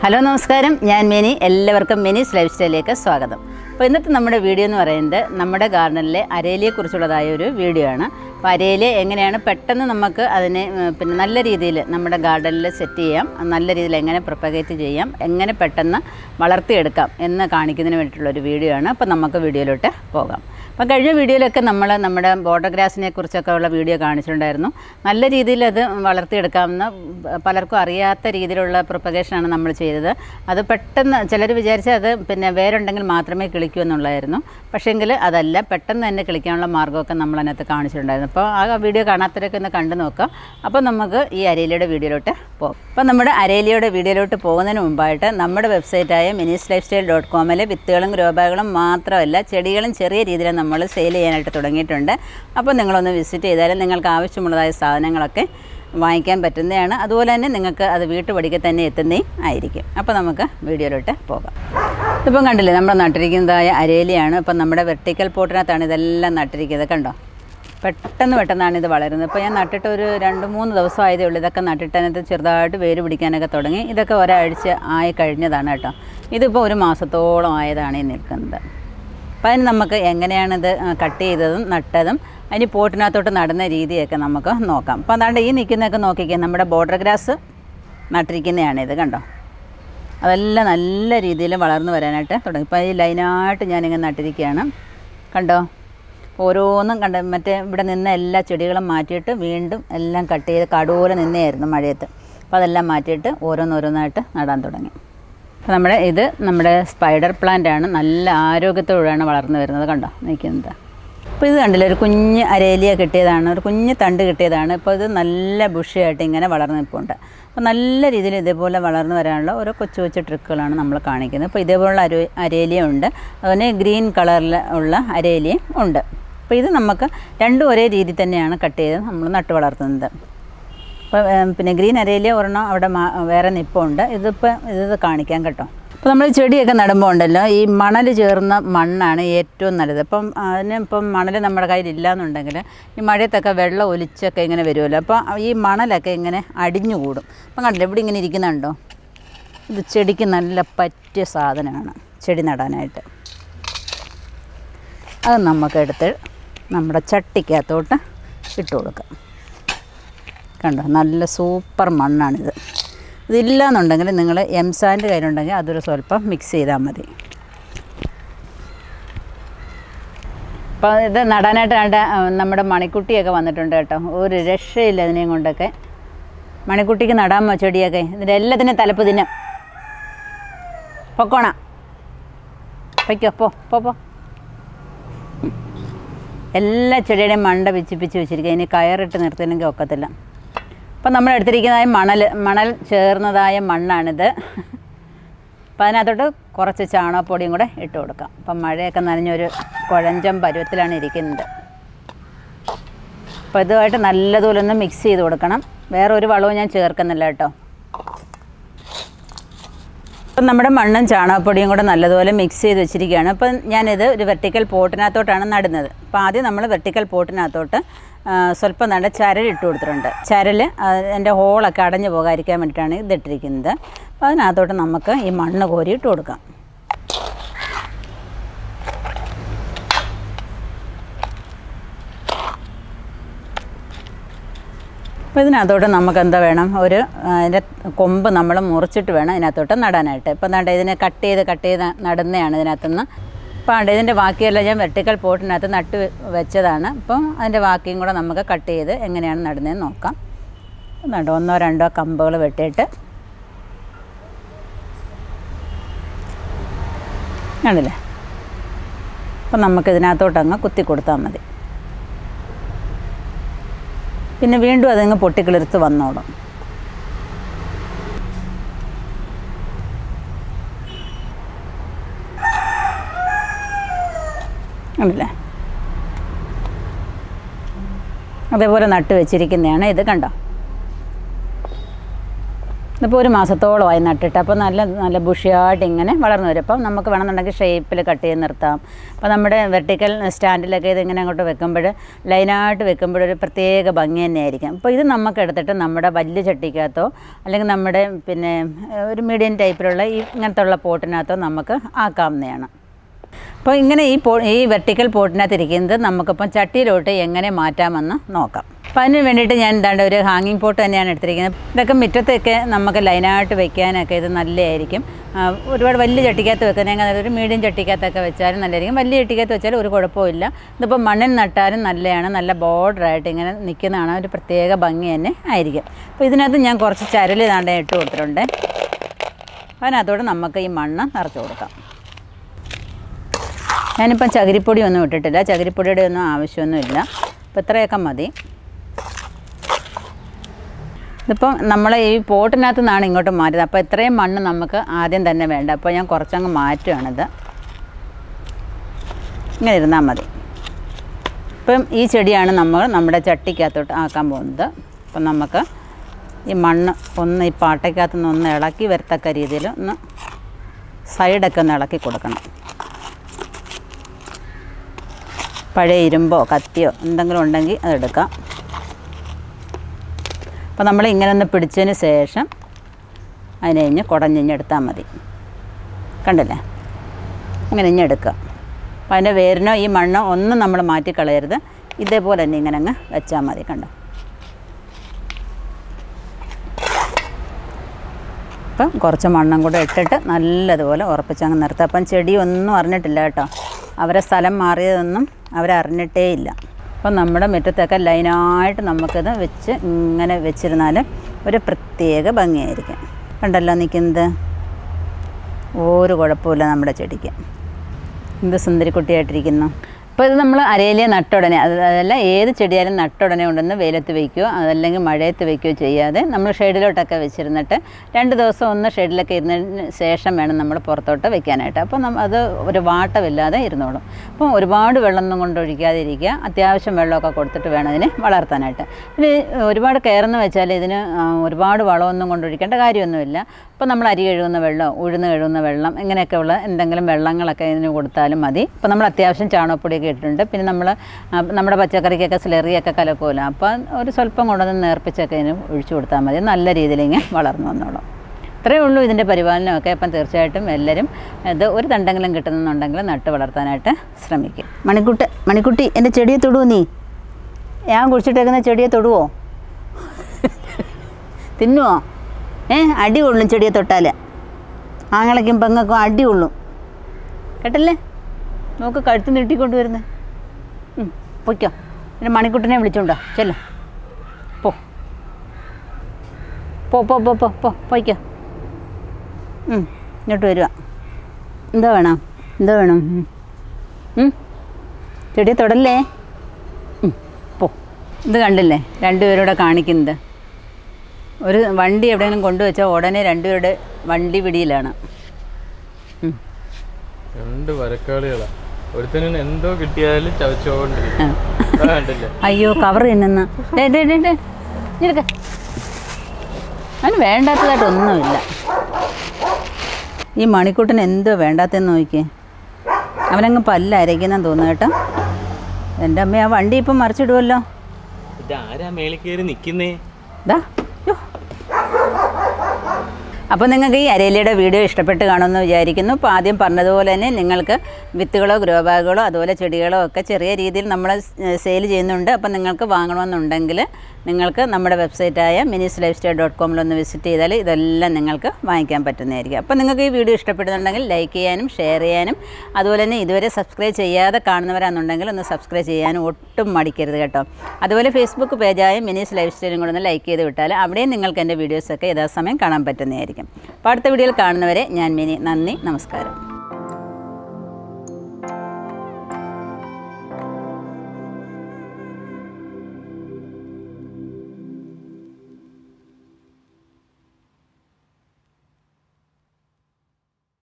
Hello നമസ്കാരം ഞാൻ mini എല്ലാവർക്കും മിനിസ് ലൈഫ് സ്റ്റൈലിലേക്ക് സ്വാഗതം അപ്പോൾ ഇന്നത്തെ നമ്മുടെ വീഡിയോ എന്ന് പറയുന്നത് നമ്മുടെ ഗാർഡനിലെ അരേലിയെക്കുറിച്ചുള്ളതായ ഒരു വീഡിയോ ആണ് അപ്പോൾ അരേലി എങ്ങനെയാണ് പെട്ടെന്ന് നമുക്ക് അതിനെ ഉം, പിന്നെ നല്ല രീതിയിൽ നമ്മുടെ ഗാർഡനിൽ സെറ്റ് ചെയ്യാം നല്ല രീതിയിൽ എങ്ങനെ പ്രൊപ്പഗേറ്റ് ചെയ്യാം എങ്ങനെ പെട്ടെന്ന് വളർത്തിയെടുക്കാം എന്ന് കാണിക്കുന്നതിന് വേണ്ടിയിട്ടുള്ള ഒരു വീഡിയോ ആണ് അപ്പോൾ നമുക്ക് വീഡിയോയിലോട്ട് പോകാം അപ്പം കഴിഞ്ഞ വീഡിയോയിലൊക്കെ നമ്മൾ നമ്മുടെ ബോർഡർ ഗ്രാസിനെ കുറിച്ചൊക്കെ ഉള്ള വീഡിയോ കാണിച്ചിട്ടുണ്ടായിരുന്നു നല്ല രീതിയിൽ അത് വളർത്തിയെടുക്കാവുന്ന പലർക്കും അറിയാത്ത രീതിയിലുള്ള പ്രൊപ്പഗേഷനാണ് നമ്മൾ ചെയ്തത് അത് പെട്ടെന്ന് ചിലർ വിചാരിച്ച് അത് പിന്നെ വേരുണ്ടെങ്കിൽ മാത്രമേ കിളിക്കൂ എന്നുള്ളതായിരുന്നു പക്ഷേങ്കിൽ അതല്ല പെട്ടെന്ന് തന്നെ കിളിക്കാനുള്ള മാർഗ്ഗമൊക്കെ നമ്മൾ അതിനകത്ത് കാണിച്ചിട്ടുണ്ടായിരുന്നു അപ്പോൾ ആ വീഡിയോ കാണാത്തവരൊക്കെ ഒന്ന് കണ്ടു നോക്കാം അപ്പോൾ നമുക്ക് ഈ അരേലിയുടെ വീഡിയോയിലോട്ട് പോകും അപ്പോൾ നമ്മുടെ അരേലിയുടെ വീഡിയോയിലോട്ട് പോകുന്നതിന് മുമ്പായിട്ട് നമ്മുടെ വെബ്സൈറ്റായ മിനിസ് ലൈഫ് സ്റ്റൈൽ ഡോട്ട് കോമിൽ വിത്തുകളും ഗ്രോബാഗുകളും മാത്രമല്ല ചെടികളും ചെറിയ രീതിയിൽ നമ്മൾ സെയിൽ ചെയ്യാനായിട്ട് തുടങ്ങിയിട്ടുണ്ട് അപ്പോൾ നിങ്ങളൊന്ന് വിസിറ്റ് ചെയ്താലും നിങ്ങൾക്ക് ആവശ്യമുള്ളതായ സാധനങ്ങളൊക്കെ വാങ്ങിക്കാൻ പറ്റുന്നതാണ് അതുപോലെ തന്നെ നിങ്ങൾക്ക് അത് വീട്ടുപടിക്ക് തന്നെ എത്തുന്നതും ആയിരിക്കും അപ്പോൾ നമുക്ക് വീഡിയോയിലോട്ട് പോകാം ഇപ്പം കണ്ടില്ലേ നമ്മൾ നട്ടിരിക്കുന്നതായ അരേലിയാണ് ഇപ്പം നമ്മുടെ വെർട്ടിക്കൽ പോട്ടിനകത്താണ് ഇതെല്ലാം നട്ടിരിക്കുന്നത് കണ്ടോ പെട്ടെന്ന് പെട്ടെന്നാണ് ഇത് വളരുന്നത് ഇപ്പോൾ ഞാൻ നട്ടിട്ട് ഒരു രണ്ട് മൂന്ന് ദിവസം ആയതേ ഉള്ളൂ ഇതൊക്കെ നട്ടിട്ട് അതിനകത്ത് ചെറുതായിട്ട് വേര് പിടിക്കാനൊക്കെ തുടങ്ങി ഇതൊക്കെ ഒരാഴ്ച ആയി കഴിഞ്ഞതാണ് കേട്ടോ ഇതിപ്പോൾ ഒരു മാസത്തോളം ആയതാണ് ഈ നിൽക്കുന്നത് അപ്പോൾ അതിന് നമുക്ക് എങ്ങനെയാണിത് കട്ട് ചെയ്തതും നട്ടതും അതിന് പോട്ടിനകത്തോട്ട് നടുന്ന രീതിയൊക്കെ നമുക്ക് നോക്കാം അപ്പോൾ അതാണ്ട് ഈ നിൽക്കുന്നതൊക്കെ നോക്കിക്കേ നമ്മുടെ ബോർഡർ ഗ്രാസ് നട്ടിരിക്കുന്നതാണ് ഇത് കണ്ടോ അതെല്ലാം നല്ല രീതിയിൽ വളർന്നു വരാനായിട്ട് തുടങ്ങി ഇപ്പോൾ ഈ ലൈനായിട്ട് ഞാനിങ്ങനെ നട്ടിരിക്കുകയാണ് കണ്ടോ ഓരോന്നും കണ്ട മറ്റേ ഇവിടെ നിന്ന എല്ലാ ചെടികളും മാറ്റിയിട്ട് വീണ്ടും എല്ലാം കട്ട് ചെയ്ത് കടുപോലെ നിന്നെയായിരുന്നു മഴയത്ത് അപ്പോൾ അതെല്ലാം മാറ്റിയിട്ട് ഓരോന്നോരോന്നായിട്ട് നടാൻ തുടങ്ങി അപ്പോൾ നമ്മുടെ ഇത് നമ്മുടെ സ്പൈഡർ പ്ലാന്റ് ആണ് നല്ല ആരോഗ്യത്തോടെയാണ് വളർന്നു വരുന്നത് കണ്ടോ നിൽക്കുന്നത് അപ്പോൾ ഇത് കണ്ടില്ല ഒരു കുഞ്ഞ് അരേലിയ കിട്ടിയതാണ് ഒരു കുഞ്ഞ് തണ്ട് കിട്ടിയതാണ് ഇപ്പോൾ ഇത് നല്ല ബുഷിയായിട്ട് ഇങ്ങനെ വളർന്നു നിൽപ്പുണ്ട് അപ്പോൾ നല്ല രീതിയിൽ ഇതേപോലെ വളർന്നു വരാനുള്ള ഓരോ കൊച്ചു കൊച്ചു ട്രിക്കുകളാണ് നമ്മൾ കാണിക്കുന്നത് അപ്പോൾ ഇതേപോലുള്ള അരു അരേലിയ ഉണ്ട് അതുപോലെ ഗ്രീൻ കളറിൽ ഉള്ള അരേലിയും ഉണ്ട് അപ്പോൾ ഇത് നമുക്ക് രണ്ടും ഒരേ രീതി തന്നെയാണ് കട്ട് ചെയ്ത് നമ്മൾ നട്ടു വളർത്തുന്നത് അപ്പോൾ ഏം, പിന്നെ ഗ്രീൻ അരയിലെ ഒരെണ്ണം അവിടെ മാ- വേറെ നിപ്പുണ്ട് ഇതിപ്പോൾ ഇത് കാണിക്കാം കേട്ടോ അപ്പോൾ നമ്മൾ ചെടിയൊക്കെ നടുമ്പോൾ ഉണ്ടല്ലോ ഈ മണൽ ചേർന്ന മണ്ണാണ് ഏറ്റവും നല്ലത് അപ്പം അതിന് ഇപ്പം മണൽ നമ്മുടെ കയ്യിൽ ഇല്ലയെന്നുണ്ടെങ്കിൽ ഈ മഴയത്തൊക്കെ വെള്ളം ഒലിച്ചൊക്കെ ഇങ്ങനെ വരുമല്ലോ അപ്പോൾ ഈ മണലൊക്കെ ഇങ്ങനെ അടിഞ്ഞു കൂടും അപ്പം കണ്ടില്ല ഇവിടെ ഇങ്ങനെ ഇരിക്കുന്നുണ്ടോ ഇത് ചെടിക്ക് നല്ല പറ്റിയ സാധനമാണ് ചെടി നടാനായിട്ട് അത് നമുക്കെടുത്ത് നമ്മുടെ ചട്ടിക്കകത്തോട്ട് ഇട്ട് കൊടുക്കാം കണ്ടോ നല്ല സൂപ്പർ മണ്ണാണിത് ഇതില്ല എന്നുണ്ടെങ്കിൽ നിങ്ങൾ എംസാൻ്റെ കയ്യിലുണ്ടെങ്കിൽ അതൊരു സ്വല്പം മിക്സ് ചെയ്താൽ മതി അപ്പോൾ ഇത് നടാനായിട്ട് കണ്ട നമ്മുടെ മണിക്കുട്ടിയൊക്കെ വന്നിട്ടുണ്ട് കേട്ടോ ഒരു രക്ഷയില്ല ഇതിനെയും കൊണ്ടൊക്കെ മണിക്കുട്ടിക്ക് നടാമോ ചെടിയൊക്കെ ഇതിൻ്റെ എല്ലാത്തിനും തലപ്പ് തിന്നും പൊക്കോണ പൊയ്ക്കോ പോ പോ പോ എല്ലാ ചെടിയുടെയും മണ്ട പിച്ച് പിച്ച് വെച്ചിരിക്കുക ഇനി കയറിട്ട് നിർത്തിയില്ലെങ്കിൽ ഒക്കത്തില്ല അപ്പം നമ്മൾ എടുത്തിരിക്കുന്നതായ മണൽ മണൽ ചേർന്നതായ മണ്ണാണിത് അപ്പം അതിനകത്തോട്ട് കുറച്ച് ചാണകപ്പൊടിയും കൂടെ ഇട്ട് കൊടുക്കാം അപ്പം മഴയൊക്കെ നനഞ്ഞൊരു കുഴഞ്ചം പരുവത്തിലാണ് ഇരിക്കുന്നത് അപ്പോൾ ഇതുമായിട്ട് നല്ലതുപോലെ ഒന്ന് മിക്സ് ചെയ്ത് കൊടുക്കണം വേറെ ഒരു വളവും ഞാൻ ചേർക്കുന്നില്ല കേട്ടോ അപ്പം നമ്മുടെ മണ്ണും ചാണകപ്പൊടിയും കൂടെ നല്ലതുപോലെ മിക്സ് ചെയ്ത് വെച്ചിരിക്കുകയാണ് അപ്പം ഞാനിത് ഒരു വെർട്ടിക്കൽ പോട്ടിനകത്തോട്ടാണ് നടുന്നത് അപ്പോൾ ആദ്യം നമ്മൾ വെർട്ടിക്കൽ പോട്ടിനകത്തോട്ട് ആ, സ്വല്പം നല്ല ചരൽ ഇട്ട് കൊടുത്തിട്ടുണ്ട് ചരൽ അതിൻ്റെ ഹോളൊക്കെ അടഞ്ഞു പോകാതിരിക്കാൻ വേണ്ടിയിട്ടാണ് ഇതിട്ടിരിക്കുന്നത് അപ്പോൾ അതിനകത്തോട്ട് നമുക്ക് ഈ മണ്ണ് കോരി ഇട്ട് കൊടുക്കാം അപ്പോൾ ഇതിനകത്തോട്ട് നമുക്ക് എന്താ വേണം ഒരു ആ, അതിൻ്റെ കൊമ്പ് നമ്മൾ മുറിച്ചിട്ട് വേണം ഇതിനകത്തോട്ട് നടാനായിട്ട് ഇപ്പം എന്താണ്ട് ഇതിനെ കട്ട് ചെയ്ത് കട്ട് ചെയ്ത് നടുന്നതാണ് ഇതിനകത്തുനിന്ന് അപ്പോൾ ആണ്ട് ഇതിൻ്റെ ബാക്കിയെല്ലാം ഞാൻ വെർട്ടിക്കൽ പോട്ടിനകത്ത് നട്ട് വെ- വെച്ചതാണ് അപ്പം അതിൻ്റെ ബാക്കിയും കൂടെ നമുക്ക് കട്ട് ചെയ്ത് എങ്ങനെയാണ് നടുന്നതെന്ന് നോക്കാം എന്നിട്ട് ഒന്നോ രണ്ടോ കമ്പുകൾ വെട്ടിയിട്ട് കണ്ടില്ലേ അപ്പം നമുക്ക് ഇതിനകത്തോട്ട് അങ്ങ് കുത്തി കൊടുത്താൽ മതി പിന്നെ വീണ്ടും അതങ്ങ് പൊട്ടിക്കിളിർത്ത് വന്നോളും ഉണ്ടല്ലേ അതേപോലെ നട്ട് വെച്ചിരിക്കുന്നതാണ് ഇത് കണ്ടോ ഇതിപ്പോൾ ഒരു മാസത്തോളമായി നട്ടിട്ട് അപ്പോൾ നല്ല നല്ല ബുഷിയായിട്ട് ഇങ്ങനെ വളർന്നു വരും അപ്പം നമുക്ക് വേണമെന്നുണ്ടെങ്കിൽ ഷേപ്പിൽ കട്ട് ചെയ്ത് നിർത്താം അപ്പോൾ നമ്മുടെ വെർട്ടിക്കൽ സ്റ്റാൻഡിലൊക്കെ ഇത് ഇങ്ങനെ അങ്ങോട്ട് വെക്കുമ്പോൾ ലൈനായിട്ട് വെക്കുമ്പോൾ ഒരു പ്രത്യേക ഭംഗി തന്നെയായിരിക്കും അപ്പോൾ ഇത് നമുക്ക് എടുത്തിട്ട് നമ്മുടെ വലിയ ചട്ടിക്കകത്തോ അല്ലെങ്കിൽ നമ്മുടെ പിന്നെ ഏഹ്, ഒരു മീഡിയം ടൈപ്പിലുള്ള ഈ ഇങ്ങനത്തെ ഉള്ള പോട്ടിനകത്തോ നമുക്ക് ആക്കാവുന്നതാണ് അപ്പോൾ ഇങ്ങനെ ഈ പോ ഈ വെർട്ടിക്കൽ പോട്ടിനകത്ത് ഇരിക്കുന്നത് നമുക്കിപ്പം ചട്ടിയിലോട്ട് എങ്ങനെ മാറ്റാമെന്ന് നോക്കാം അപ്പം അതിന് വേണ്ടിയിട്ട് ഞാൻ എന്താണ്ട് ഒരു ഹാങ്ങിങ് പോട്ട് തന്നെയാണ് എടുത്തിരിക്കുന്നത് ഇതൊക്കെ മുറ്റത്തൊക്കെ നമുക്ക് ലൈനായിട്ട് വെക്കാനൊക്കെ ഇത് നല്ലതായിരിക്കും ആ, ഒരുപാട് വലിയ ചട്ടിക്കകത്ത് വെക്കുന്നതിനേക്കാൾ ഒരു മീഡിയം ചട്ടിക്കകത്തൊക്കെ വെച്ചാലും നല്ലതായിരിക്കും വലിയ ചട്ടിക്കകത്ത് വെച്ചാലും ഒരു കുഴപ്പമില്ല ഇതിപ്പോൾ മണ്ണിൽ നട്ടാലും നല്ലതാണ് നല്ല ബോർഡറായിട്ട് ഇങ്ങനെ നിൽക്കുന്നതാണ് ഒരു പ്രത്യേക ഭംഗി തന്നെ ആയിരിക്കും അപ്പോൾ ഇതിനകത്ത് ഞാൻ കുറച്ച് ചരൽ താണ്ട ഇട്ട് കൊടുത്തിട്ടുണ്ട് അതിനകത്തോട് നമുക്ക് ഈ മണ്ണ് നിറച്ച് കൊടുക്കാം ഞാനിപ്പം ചകിരിപ്പൊടി ഒന്നും ഇട്ടിട്ടില്ല ചകിരിപ്പൊടിയുടെ ഒന്നും ആവശ്യമൊന്നുമില്ല അപ്പോൾ ഇത്രയൊക്കെ മതി ഇതിപ്പം നമ്മൾ ഈ പോട്ടിനകത്ത് നിന്നാണ് ഇങ്ങോട്ട് മാറ്റിയത് അപ്പോൾ ഇത്രയും മണ്ണ് നമുക്ക് ആദ്യം തന്നെ വേണ്ട അപ്പോൾ ഞാൻ കുറച്ചങ്ങ് മാറ്റുകയാണിത് ഇങ്ങനെ ഇരുന്നാൽ മതി ഇപ്പം ഈ ചെടിയാണ് നമ്മൾ നമ്മുടെ ചട്ടിക്കകത്തോട്ട് ആക്കാൻ പോകുന്നത് അപ്പം നമുക്ക് ഈ മണ്ണ് ഒന്ന് ഈ പാട്ടയ്ക്കകത്ത് നിന്ന് ഒന്ന് ഇളക്കി വരത്തക്ക രീതിയിൽ ഒന്ന് സൈഡൊക്കെ ഒന്ന് ഇളക്കി കൊടുക്കണം പഴയ ഇരുമ്പോ കത്തിയോ എന്തെങ്കിലും ഉണ്ടെങ്കിൽ അതെടുക്കാം അപ്പോൾ നമ്മൾ ഇങ്ങനെ ഒന്ന് പിടിച്ചതിന് ശേഷം അതിനെ കഴിഞ്ഞ് കുടഞ്ഞിഞ്ഞെടുത്താൽ മതി കണ്ടില്ലേ ഇങ്ങനെ ഇഞ്ഞെടുക്കുക അപ്പോൾ അതിൻ്റെ വേരിനോ ഈ മണ്ണോ ഒന്നും നമ്മൾ മാറ്റിക്കളയരുത് ഇതേപോലെ തന്നെ ഇങ്ങനെ അങ്ങ് വെച്ചാൽ മതി കണ്ടോ അപ്പം കുറച്ച് മണ്ണും കൂടെ ഇട്ടിട്ട് നല്ലതുപോലെ ഉറപ്പിച്ചങ്ങ് നിർത്തുക അപ്പം ചെടി ഒന്നും അറിഞ്ഞിട്ടില്ല കേട്ടോ അവരെ സ്ഥലം മാറിയതൊന്നും അവരറിഞ്ഞിട്ടേ ഇല്ല അപ്പം നമ്മുടെ മുറ്റത്തൊക്കെ ലൈനായിട്ട് നമുക്കിത് വെച്ച് ഇങ്ങനെ വെച്ചിരുന്നാൽ ഒരു പ്രത്യേക ഭംഗിയായിരിക്കും കണ്ടല്ലോ നിൽക്കുന്നത് ഒരു കുഴപ്പമില്ല നമ്മുടെ ചെടിക്ക് എന്ത് സുന്ദരിക്കുട്ടിയായിട്ടിരിക്കുന്നു അപ്പോൾ ഇത് നമ്മൾ അരയിലെ നട്ടുടനെ അത് അതല്ല ഏത് ചെടിയായാലും നട്ടുടനെ കൊണ്ടുവന്ന് വെയിലത്ത് വയ്ക്കുകയോ അതല്ലെങ്കിൽ മഴയത്ത് വയ്ക്കുകയോ ചെയ്യാതെ നമ്മൾ ഷെയ്ഡിലോട്ടൊക്കെ വെച്ചിരുന്നിട്ട് രണ്ട് ദിവസം ഒന്ന് ഷെയ്ഡിലൊക്കെ ഇരുന്നതിന് ശേഷം വേണം നമ്മൾ പുറത്തോട്ട് വെക്കാനായിട്ട് അപ്പോൾ നമ്മ അത് ഒരു വാട്ടമില്ലാതെ ഇരുന്നോളും അപ്പം ഒരുപാട് വെള്ളമൊന്നും കൊണ്ടൊഴിക്കാതെ ഇരിക്കുക അത്യാവശ്യം വെള്ളമൊക്കെ കൊടുത്തിട്ട് വേണം ഇതിനെ വളർത്താനായിട്ട് ഇത് ഒരുപാട് കയറുന്ന വെച്ചാൽ ഇതിന് ആ, ഒരുപാട് വളമൊന്നും കൊണ്ടൊഴിക്കേണ്ട കാര്യമൊന്നുമില്ല അപ്പോൾ നമ്മൾ അരി കഴുകുന്ന വെള്ളം ഉഴുന്ന് കഴുകുന്ന വെള്ളം ഇങ്ങനെയൊക്കെ ഉള്ള എന്തെങ്കിലും വെള്ളങ്ങളൊക്കെ ഇതിന് കൊടുത്താലും മതി അപ്പോൾ നമ്മൾ അത്യാവശ്യം ചാണകപ്പൊടിയൊക്കെ ഇട്ടിട്ടുണ്ട് പിന്നെ നമ്മൾ ആ, നമ്മുടെ പച്ചക്കറിക്കൊക്കെ സ്ലെറിയൊക്കെ കലക്കുമല്ലോ അപ്പോൾ ഒരു സ്വല്പം കൊണ്ടുവന്ന് നേർപ്പിച്ചൊക്കെ ഇതിന് ഒഴിച്ചു കൊടുത്താൽ മതി നല്ല രീതിയിൽ ഇങ്ങനെ വളർന്നു വന്നോളും ഇത്രയേ ഉള്ളൂ ഇതിൻ്റെ പരിപാലനമൊക്കെ അപ്പം തീർച്ചയായിട്ടും എല്ലാവരും ഇത് ഒരു തണ്ടെങ്കിലും കിട്ടുന്നുണ്ടെങ്കിൽ നട്ട് വളർത്താനായിട്ട് ശ്രമിക്കും മണിക്കുട്ടി മണിക്കുട്ടി എൻ്റെ ചെടിയെ തൊടുവോ നീ ഞാൻ കുഴിച്ചിട്ടേക്കുന്ന ചെടിയെ തൊടുവോ തിന്നുവോ ഏ അടി കൊള്ളും ചെടിയെ തൊട്ടാൽ ആങ്ങളയ്ക്കും പെങ്ങൾക്കും അടി കൊള്ളും കേട്ടല്ലേ നോക്ക് കഴുത്ത് നീട്ടിക്കൊണ്ട് വരുന്നത് പൊയ്ക്കോ പിന്നെ മണിക്കുട്ടനെ വിളിച്ചോണ്ടോ ചെല്ലോ പോ പോ പോ പോ പോ പോ പോയിക്കോ ഉം, ഇങ്ങോട്ട് വരിക എന്താ വേണം എന്താ വേണം ഉം. ഉം. ചെടിയെ തൊടല്ലേ ഉം, പോ ഇത് കണ്ടില്ലേ രണ്ടുപേരൂടെ കാണിക്കുന്നത് ഒരു വണ്ടി എവിടെയെങ്കിലും കൊണ്ടുവച്ചാൽ ഉടനെ രണ്ടുപേരുടെ വണ്ടി പിടിയിലാണ് ഉം. രണ്ട് വരക്കാളികളാ ഒരുത്തനും എന്തോ കിട്ടിയാലും ചവച്ചോണ്ടിരിക്കും ആ. കണ്ടില്ലേ അയ്യോ കവർ തിന്നുന്ന ഡേ ഡേ ഡേ ഡേ എടുക്ക അവന് വേണ്ടാത്തതായിട്ടൊന്നുമില്ല ഈ മണിക്കൂട്ടിന് എന്തോ വേണ്ടാത്തെന്ന് നോക്കിയേ അവനങ്ങ് പല്ലരയ്ക്കുന്നെന്ന് തോന്നുന്നു കേട്ടോ എൻ്റെ അമ്മ ആ വണ്ടി ഇപ്പം മറിച്ചിടുമല്ലോ ഇതാരാ മേളിൽ കയറി നിക്കുന്നേ ദാ യ്യോ. അപ്പോൾ നിങ്ങൾക്ക് ഈ അരേലിയുടെ വീഡിയോ ഇഷ്ടപ്പെട്ട് കാണുമെന്ന് വിചാരിക്കുന്നു അപ്പോൾ ആദ്യം പറഞ്ഞതുപോലെ തന്നെ നിങ്ങൾക്ക് വിത്തുകളോ ഗ്രോ ബാഗുകളോ അതുപോലെ ചെടികളോ ഒക്കെ ചെറിയ രീതിയിൽ നമ്മൾ സെയിൽ ചെയ്യുന്നുണ്ട് അപ്പോൾ നിങ്ങൾക്ക് വാങ്ങണമെന്നുണ്ടെങ്കിൽ നിങ്ങൾക്ക് നമ്മുടെ വെബ്സൈറ്റായ മിനിസ് ലൈഫ് സ്റ്റൈൽ ഡോട്ട് കോമിലൊന്ന് വിസിറ്റ് ചെയ്താൽ ഇതെല്ലാം നിങ്ങൾക്ക് വാങ്ങിക്കാൻ പറ്റുന്നതായിരിക്കും അപ്പോൾ നിങ്ങൾക്ക് ഈ വീഡിയോ ഇഷ്ടപ്പെടുന്നുണ്ടെങ്കിൽ ലൈക്ക് ചെയ്യാനും ഷെയർ ചെയ്യാനും അതുപോലെ തന്നെ ഇതുവരെ സബ്സ്ക്രൈബ് ചെയ്യാതെ കാണുന്നവരാണെന്നുണ്ടെങ്കിൽ ഒന്ന് സബ്സ്ക്രൈബ് ചെയ്യാനും ഒട്ടും മടിക്കരുത് കേട്ടോ അതുപോലെ ഫേസ്ബുക്ക് പേജായ മിനീസ് ലൈഫ് സ്റ്റൈലും കൂടെ ഒന്ന് ലൈക്ക് ചെയ്ത് വിട്ടാൽ അവിടെയും നിങ്ങൾക്ക് എൻ്റെ വീഡിയോസൊക്കെ യഥാസമയം കാണാൻ പറ്റുന്നതായിരിക്കും അപ്പോൾ അടുത്ത വീഡിയോയിൽ കാണുന്നവരെ ഞാൻ മിനി നന്ദി നമസ്കാരം